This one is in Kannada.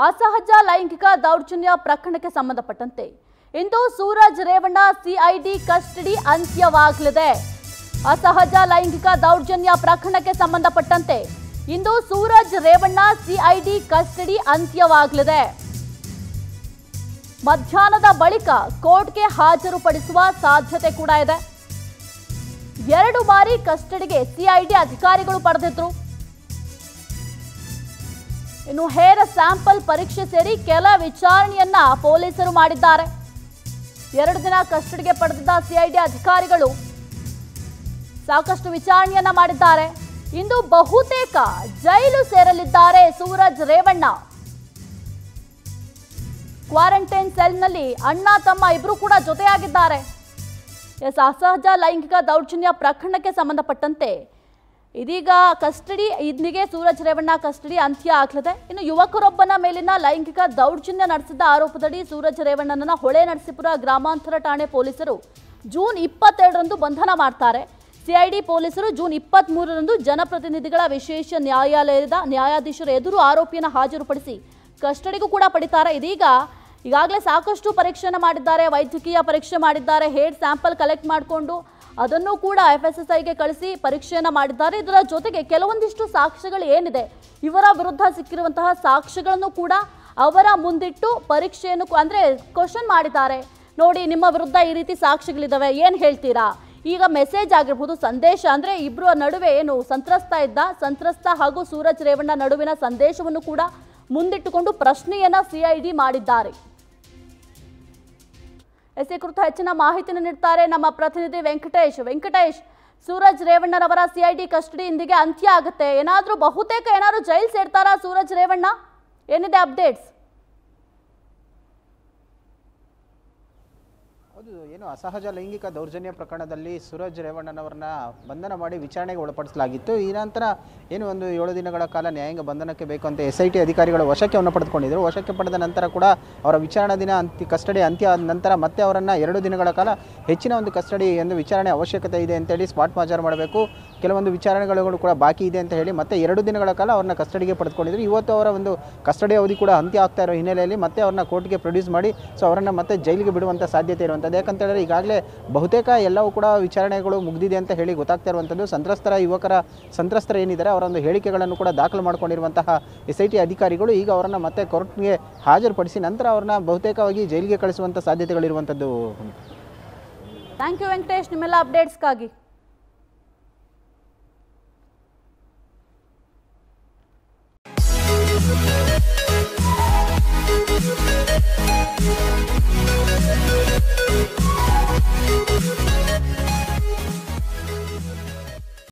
ಅಸಹಜ ಲೈಂಗಿಕ ದೌರ್ಜನ್ಯ ಪ್ರಕರಣಕ್ಕೆ ಸಂಬಂಧಪಟ್ಟಂತೆ ಇಂದು ಸೂರಜ್ ರೇವಣ್ಣ ಸಿಐಡಿ ಕಸ್ಟಡಿ ಅಂತ್ಯವಾಗಲಿದೆ ಅಸಹಜ ಲೈಂಗಿಕ ದೌರ್ಜನ್ಯ ಪ್ರಕರಣಕ್ಕೆ ಸಂಬಂಧಪಟ್ಟಂತೆ ಇಂದು ಸೂರಜ್ ರೇವಣ್ಣ ಸಿಐಡಿ ಕಸ್ಟಡಿ ಅಂತ್ಯವಾಗಲಿದೆ ಮಧ್ಯಾಹ್ನದ ಬಳಿಕ ಕೋರ್ಟ್ಗೆ ಹಾಜರುಪಡಿಸುವ ಸಾಧ್ಯತೆ ಕೂಡ ಇದೆ ಎರಡು ಬಾರಿ ಕಸ್ಟಡಿಗೆ ಸಿಐಡಿ ಅಧಿಕಾರಿಗಳು ಪಡೆದಿದ್ರು ಇನ್ನು ಹೇರ್ ಸ್ಯಾಂಪಲ್ ಪರೀಕ್ಷೆ ಸೇರಿ ಕೆಲ ವಿಚಾರಣೆಯನ್ನ ಪೊಲೀಸರು ಮಾಡಿದ್ದಾರೆ ಎರಡು ದಿನ ಕಸ್ಟಡಿಗೆ ಪಡೆದಿದ್ದ ಸಿಐಡಿ ಅಧಿಕಾರಿಗಳು ಸಾಕಷ್ಟು ವಿಚಾರಣೆಯನ್ನ ಮಾಡಿದ್ದಾರೆ ಇಂದು ಬಹುತೇಕ ಜೈಲು ಸೇರಲಿದ್ದಾರೆ ಸೂರಜ್ ರೇವಣ್ಣ ಕ್ವಾರಂಟೈನ್ ಸೆಲ್ನಲ್ಲಿ ಅಣ್ಣ ತಮ್ಮ ಇಬ್ರು ಕೂಡ ಜೊತೆಯಾಗಿದ್ದಾರೆ ಎಸ್ ಅಸಹಜ ಲೈಂಗಿಕ ದೌರ್ಜನ್ಯ ಪ್ರಕರಣಕ್ಕೆ ಸಂಬಂಧಪಟ್ಟಂತೆ ಇದೀಗ ಕಸ್ಟಡಿ ಇಲ್ಲಿಗೆ ಸೂರಜ್ ರೇವಣ್ಣ ಕಸ್ಟಡಿ ಅಂತ್ಯ ಆಗ್ಲಿದೆ ಇನ್ನು ಯುವಕರೊಬ್ಬನ ಮೇಲಿನ ಲೈಂಗಿಕ ದೌರ್ಜನ್ಯ ನಡೆಸಿದ ಆರೋಪದಡಿ ಸೂರಜ್ ರೇವಣ್ಣನನ್ನ ಹೊಳೆ ನರಸೀಪುರ ಗ್ರಾಮಾಂತರ ಠಾಣೆ ಪೊಲೀಸರು ಜೂನ್ ಇಪ್ಪತ್ತೆರಡರಂದು ಬಂಧನ ಮಾಡ್ತಾರೆ ಸಿಐಡಿ ಪೊಲೀಸರು ಜೂನ್ ಇಪ್ಪತ್ತ್ ಮೂರರಂದು ಜನಪ್ರತಿನಿಧಿಗಳ ವಿಶೇಷ ನ್ಯಾಯಾಲಯದ ನ್ಯಾಯಾಧೀಶರ ಎದುರು ಆರೋಪಿಯನ್ನು ಹಾಜರುಪಡಿಸಿ ಕಸ್ಟಡಿಗೂ ಕೂಡ ಪಡಿತಾರೆ ಇದೀಗ ಈಗಾಗಲೇ ಸಾಕಷ್ಟು ಪರೀಕ್ಷೆಯನ್ನು ಮಾಡಿದ್ದಾರೆ ವೈದ್ಯಕೀಯ ಪರೀಕ್ಷೆ ಮಾಡಿದ್ದಾರೆ ಹೇರ್ ಸ್ಯಾಂಪಲ್ ಕಲೆಕ್ಟ್ ಮಾಡಿಕೊಂಡು ಅದನ್ನು ಕೂಡ ಎಫ್ ಎಸ್ ಎಸ್ ಐಗೆ ಕಳಿಸಿ ಪರೀಕ್ಷೆಯನ್ನು ಮಾಡಿದ್ದಾರೆ ಇದರ ಜೊತೆಗೆ ಕೆಲವೊಂದಿಷ್ಟು ಸಾಕ್ಷ್ಯಗಳು ಏನಿದೆ ಇವರ ವಿರುದ್ಧ ಸಿಕ್ಕಿರುವಂತಹ ಸಾಕ್ಷ್ಯಗಳನ್ನು ಕೂಡ ಅವರ ಮುಂದಿಟ್ಟು ಪರೀಕ್ಷೆಯನ್ನು ಕು- ಅಂದ್ರೆ ಕ್ವಶನ್ ಮಾಡಿದ್ದಾರೆ ನೋಡಿ ನಿಮ್ಮ ವಿರುದ್ಧ ಈ ರೀತಿ ಸಾಕ್ಷಿಗಳಿದ್ದಾವೆ ಏನು ಹೇಳ್ತೀರಾ ಈಗ ಮೆಸೇಜ್ ಆಗಿರ್ಬೋದು ಸಂದೇಶ ಅಂದ್ರೆ ಇಬ್ಬರ ನಡುವೆ ಏನು ಸಂತ್ರಸ್ತ ಇದ್ದ ಸಂತ್ರಸ್ತ ಹಾಗೂ ಸೂರಜ್ ರೇವಣ್ಣ ನಡುವಿನ ಸಂದೇಶವನ್ನು ಕೂಡ ಮುಂದಿಟ್ಟುಕೊಂಡು ಪ್ರಶ್ನೆಯನ್ನ ಸಿಐಡಿ ಮಾಡಿದ್ದಾರೆ ಎಸ್ ಈ ಕುರಿತು ಹೆಚ್ಚಿನ ಮಾಹಿತಿಯನ್ನು ನೀಡ್ತಾರೆ ನಮ್ಮ ಪ್ರತಿನಿಧಿ ವೆಂಕಟೇಶ್ ವೆಂಕಟೇಶ್ ಸೂರಜ್ ರೇವಣ್ಣರವರ ಸಿಐಡಿ ಕಸ್ಟಡಿ ಇಂದಿಗೆ ಅಂತ್ಯ ಆಗುತ್ತೆ ಏನಾದ್ರೂ ಬಹುತೇಕ ಏನಾದ್ರು ಜೈಲ್ ಸೇರ್ತಾರಾ ಸೂರಜ್ ರೇವಣ್ಣ ಏನಿದೆ ಅಪ್ಡೇಟ್ಸ್ ಹೌದು ಏನು ಅಸಹಜ ಲೈಂಗಿಕ ದೌರ್ಜನ್ಯ ಪ್ರಕರಣದಲ್ಲಿ ಸೂರಜ್ ರೇವಣ್ಣನವರನ್ನ ಬಂಧನ ಮಾಡಿ ವಿಚಾರಣೆಗೆ ಒಳಪಡಿಸಲಾಗಿತ್ತು ಈ ನಂತರ ಏನು ಒಂದು ಏಳು ದಿನಗಳ ಕಾಲ ನ್ಯಾಯಾಂಗ ಬಂಧನಕ್ಕೆ ಬೇಕು ಅಂತ ಎಸ್ ಐ ಟಿ ಅಧಿಕಾರಿಗಳು ವಶಕ್ಕೆ ಪಡೆದುಕೊಂಡಿದ್ದರು ವಶಕ್ಕೆ ಪಡೆದ ನಂತರ ಕೂಡ ಅವರ ವಿಚಾರಣಾ ದಿನ ಅಂತ್ಯ ಕಸ್ಟಡಿ ಅಂತ್ಯ ಆದ ನಂತರ ಮತ್ತೆ ಅವರನ್ನು ಎರಡು ದಿನಗಳ ಕಾಲ ಹೆಚ್ಚಿನ ಒಂದು ಕಸ್ಟಡಿ ಒಂದು ವಿಚಾರಣೆ ಅವಶ್ಯಕತೆ ಇದೆ ಅಂತೇಳಿ ಸ್ಪಾಟ್ ಮಾಜಾರ್ ಮಾಡಬೇಕು ಕೆಲವೊಂದು ವಿಚಾರಣೆಗಳು ಕೂಡ ಬಾಕಿ ಇದೆ ಅಂತ ಹೇಳಿ ಮತ್ತೆ ಎರಡು ದಿನಗಳ ಕಾಲ ಅವ್ರನ್ನ ಕಸ್ಟಡಿಗೆ ಪಡೆದುಕೊಂಡಿದ್ರು ಇವತ್ತು ಅವರ ಒಂದು ಕಸ್ಟಡಿ ಅವಧಿ ಕೂಡ ಅಂತ್ಯ ಆಗ್ತಾ ಇರೋ ಹಿನ್ನೆಲೆಯಲ್ಲಿ ಮತ್ತೆ ಅವ್ರನ್ನ ಕೋರ್ಟ್ಗೆ ಪ್ರೊಡ್ಯೂಸ್ ಮಾಡಿ ಸೊ ಅವರನ್ನು ಮತ್ತೆ ಜೈಲಿಗೆ ಬಿಡುವಂಥ ಸಾಧ್ಯತೆ ಇರುವಂಥದ್ದು ಯಾಕಂತ ಹೇಳಿದ್ರೆ ಈಗಾಗಲೇ ಬಹುತೇಕ ಎಲ್ಲವೂ ಕೂಡ ವಿಚಾರಣೆಗಳು ಮುಗಿದಿದೆ ಅಂತ ಹೇಳಿ ಗೊತ್ತಾಗ್ತಾ ಇರುವಂಥದ್ದು ಸಂತ್ರಸ್ತರ ಯುವಕರ ಸಂತ್ರಸ್ತರ ಏನಿದ್ದಾರೆ ಅವರ ಒಂದು ಹೇಳಿಕೆಗಳನ್ನು ಕೂಡ ದಾಖಲು ಮಾಡಿಕೊಂಡಿರುವಂತಹ ಎಸ್ ಐ ಟಿ ಅಧಿಕಾರಿಗಳು ಈಗ ಅವರನ್ನು ಮತ್ತೆ ಕೋರ್ಟ್ಗೆ ಹಾಜರುಪಡಿಸಿ ನಂತರ ಅವ್ರನ್ನ ಬಹುತೇಕವಾಗಿ ಜೈಲಿಗೆ ಕಳಿಸುವಂಥ ಸಾಧ್ಯತೆಗಳಿರುವಂಥದ್ದು ಥ್ಯಾಂಕ್ ಯು ವೆಂಕಟೇಶ್ ನಿಮ್ಮೆಲ್ಲ ಅಪ್ಡೇಟ್ಸ್ಗಾಗಿ